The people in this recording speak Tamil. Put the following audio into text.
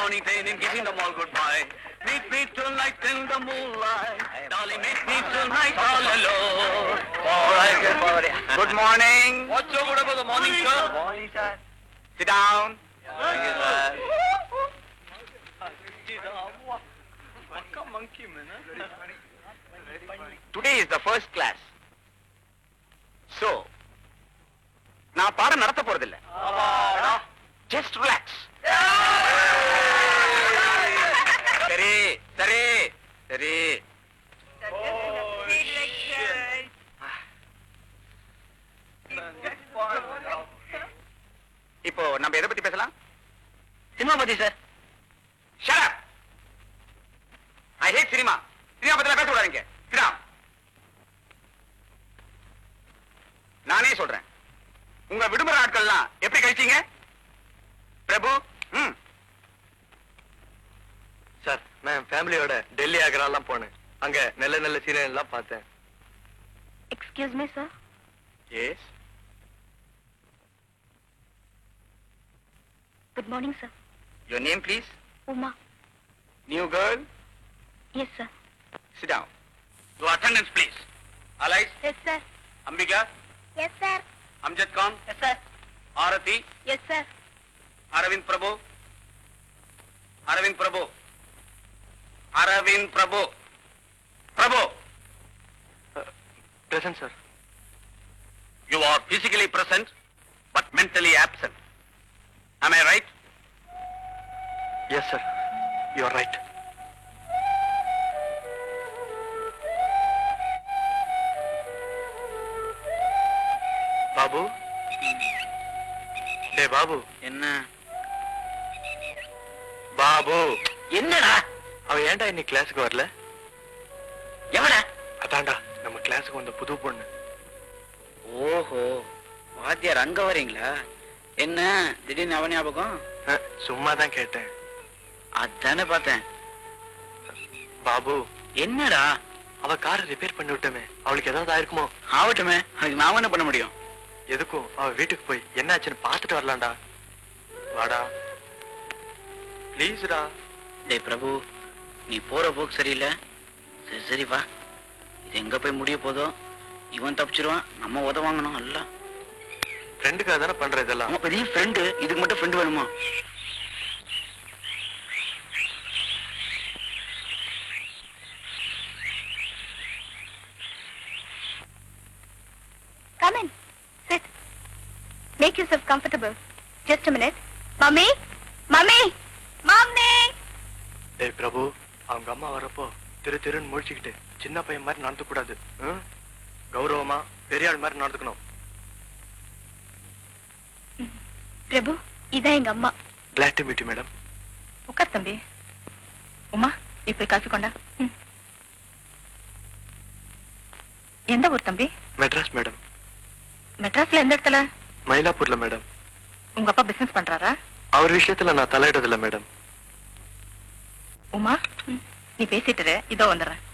morning train in giving them all goodbye. Meet me tonight in the moonlight. Darling, meet me tonight all alone. All right. Good morning. What's so good about the morning, sir? Morning, sir. Sit down. Thank you, sir. Today is the first class. So, நான் பாடம் நடத்த போறதில்ல ஜஸ்ட் ரிலாக்ஸ் சரி சரி சரி இப்போ நம்ம எதை பத்தி பேசலாம் சினிமா பத்தி sir Shut up! I hate cinema cinema பத்தி பேச விடாதீங்க சினிமா நானே சொல்றேன் உங்க விடுமுறை நாட்கள்லாம் எப்படி கழிச்சீங்க பிரபு ம் சார் நான் ஃபேமிலியோட டெல்லி ஆக்ராலாம் போனேன் அங்க நல்ல நல்ல சீரியல் எல்லாம் பார்த்தேன் excuse me sir yes good morning sir your name please Uma new girl yes sir sit down Your attendance, please. Alice, yes sir Ambika, yes sir Amjad Khan, yes sir Arati, yes sir Aravind Prabhu, Aravind Prabhu, Aravind Prabhu, Prabhu. Present sir You are physically present, but mentally absent. Am I right? Yes sir you are right Babu டே பாபு என்ன பாபு என்னடா அவன் ஏன்டா இன்னைக்கு கிளாஸுக்கு வரல எவன அதான்டா நம்ம கிளாஸுக்கு வந்த புது பொண்ணு ஓஹோ வாத்தியார் அங்க வரீங்களா என்ன திடீர்னு அவன் ஞாபகம் அஹ், சும்மா தான் கேட்டேன் அதானே பார்த்தேன் பாபு என்னடா அவ காரை ரிப்பேர் பண்ணி விட்டமே அவளுக்கு ஏதாவது ஆயிருக்குமோ ஆகட்டுமே அதுக்கு நான் என்ன பண்ண முடியும் எதுக்கும் அவ வீட்டுக்கு போய் என்னாச்சுன்னு பார்த்துட்டு வரலாம்டா வாடா ப்ளீஸ்டா டேய் பிரபு நீ போற போக்கு சரியில்லை சரி சரி வா இது எங்க போய் முடிய போதோ இவன் தப்பிச்சிருவான் நம்ம உத வாங்கணும் அல்ல ஃப்ரெண்டுக்காக தானே பண்ற இதெல்லாம் அவன் பெரிய ஃப்ரெண்டு இதுக்கு மட்டும் ஃப்ரெண்டு வேணுமா Come in. Sit. Make yourself comfortable. Just a minute. Mummy? Mummy? Mummy? டேய் பிரபு அவங்க அம்மா வரப்போ திரு திருன்னு முழிச்சுக்கிட்டு சின்ன பையன் மாதிரி நடந்து கூடாது கௌரவமா பெரிய ஆள் மாதிரி நடந்துக்கணும் பிரபு இதான் எங்க அம்மா கிளாட் டு மீட் மேடம் உட்கார் தம்பி உமா நீ போய் காஃபி கொண்டா ம். எந்த ஊர் தம்பி மெட்ராஸ் மேடம் மெட்ராஸ்ல எந்த இடத்துல மயிலாப்பூர்ல மேடம் உங்க அப்பா பிசினஸ் பண்றாரா அவர் விஷயத்துல நான் தலையிடதில்ல மேடம் உமா நீ பேசிட்டு இரு. இதோ வந்துடுறேன்